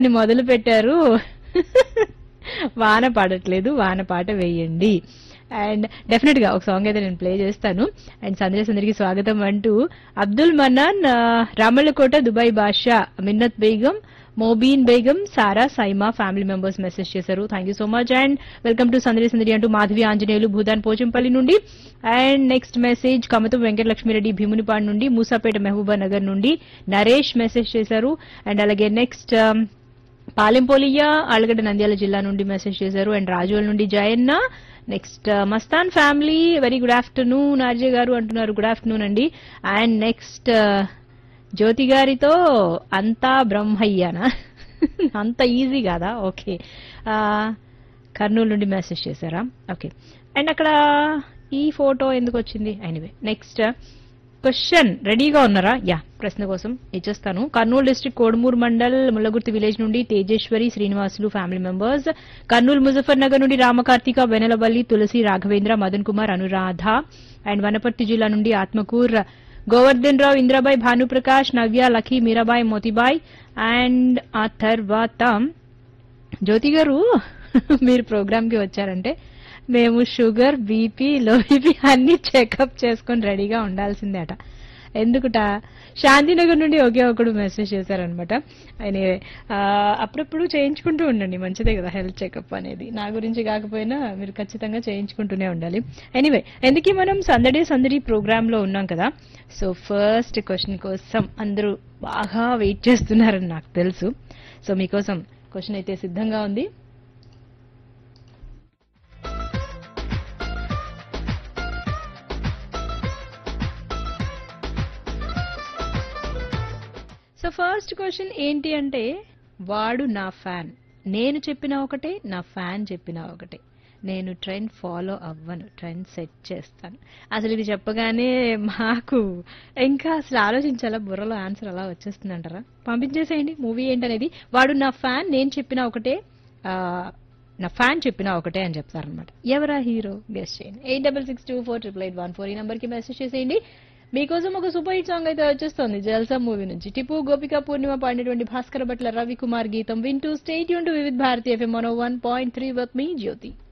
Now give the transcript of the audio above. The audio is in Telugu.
మొదలు పెట్టారు వాన పాడట్లేదు వాన పాట వేయండి అండ్ డెఫినెట్ గా ఒక సాంగ్ అయితే నేను ప్లే చేస్తాను అండ్ సందేశ్ అందరికి స్వాగతం అంటూ అబ్దుల్ మన్నాన్ ఆ, Ramallakota Dubai Basha Minnat Begum Mobeen Begum Sara Saima family members message చేశారు thank you so much and welcome to Sandadi Sandadi అంటూ మాధవి ఆంజనేయులు భూదాన్ పోచంపల్లి నుండి and next message Kamatham Venkatalakshmireddy Bheemunipadu నుండి మూసాపేట మహబూబా నగర్ నుండి నరేష్ మెసేజ్ చేశారు అండ్ అలాగే నెక్స్ట్ పాలెంపోలియా ఆలగడ్డ నంద్యాల జిల్లా నుండి మెసేజ్ చేశారు అండ్ రాజోల్ నుండి Jayanna next Mastan family very good afternoon RJ garu అంటున్నారు గుడ్ ఆఫ్టర్నూన్ అండి అండ్ నెక్స్ట్ జ్యోతి గారితో అంతా బ్రహ్మయ్యానా అంత ఈజీ కాదా ఓకే కర్నూలు నుండి మెసేజ్ చేశారా ఓకే అండ్ అక్కడ ఈ ఫోటో ఎందుకు వచ్చింది ఎనీవే నెక్స్ట్ క్వశ్చన్ రెడీగా ఉన్నారా యా ప్రశ్న కోసం ఇచ్చేస్తాను కర్నూలు డిస్ట్రిక్ట్ కోడుమూరు మండల్ ముల్లగుర్తి విలేజ్ నుండి తేజేశ్వరి శ్రీనివాసులు ఫ్యామిలీ మెంబర్స్ కర్నూలు ముజఫర్ నగర్ నుండి రామకార్తిక వెనలబల్లి తులసి రాఘవేంద్ర మదన్ కుమార్ అనురాధ అండ్ వనపర్తి జిల్లా నుండి ఆత్మకూర్ గోవర్ధన్ రావు ఇంద్రబాయ్ భానుప్రకాష్ నవ్య లఖీ మీరాబాయ్ మోతిబాయ్ అండ్ ఆ తర్వాత జ్యోతి గారు మీరు ప్రోగ్రామ్ కి వచ్చారంటే మేము షుగర్ బీపీ లో బీపీ అన్ని చెకప్ చేసుకొని రెడీగా ఉండాల్సిందేట ఎందుకుట శాంతినగర్ నుండి ఒకే ఒకడు మెసేజ్ చేశారనమాట ఆయన ఆ, అప్పుడప్పుడు చేయించుకుంటూ ఉండండి మంచిదే కదా హెల్త్ చెకప్ అనేది నా గురించి కాకపోయినా మీరు ఖచ్చితంగా చేయించుకుంటూనే ఉండాలి ఎనీవే ఎందుకీ మనం సందడి సందడి ప్రోగ్రామ్ లో ఉన్నాం కదా సో ఫస్ట్ క్వశ్చన్ కోసం అందరూ బాగా వెయిట్ చేస్తున్నారని నాకు తెలుసు సో మీకోసం క్వశ్చన్ అయితే సిద్ధంగా ఉంది సో ఫస్ట్ క్వశ్చన్ ఏంటి అంటే వాడు నా ఫ్యాన్ నేను చెప్పిన ఒకటే నా ఫ్యాన్ చెప్పిన ఒకటే నేను ట్రెండ్ ఫాలో అవ్వను ట్రెండ్ సెట్ చేస్తాను అసలు ఇది చెప్పగానే మాకు ఇంకా అసలు ఆలోచించాలా బుర్రలో ఆన్సర్ అలా వచ్చేస్తుందంటారా పంపించేసేయండి మూవీ ఏంటనేది వాడు నా ఫ్యాన్ నేను చెప్పిన ఒకటే ఆ, నా ఫ్యాన్ చెప్పిన ఒకటే అని చెప్తారనమాట ఎవరా హీరో గెస్ట్ చేయండి eight double six two four triple eight one four ఈ నెంబర్కి మెసేజ్ చేసేయండి మీకోసం ఒక సూపర్ హిట్ సాంగ్ అయితే వచ్చేస్తుంది జల్సా మూవీ నుంచి టిపు గోపిక పూర్ణిమ పాడినటువంటి భాస్కర భట్ల రవికుమార్ గీతం వింటూ స్టేట్ యూన్ to Vividh Bharati FM one one point three with మీ జ్యోతి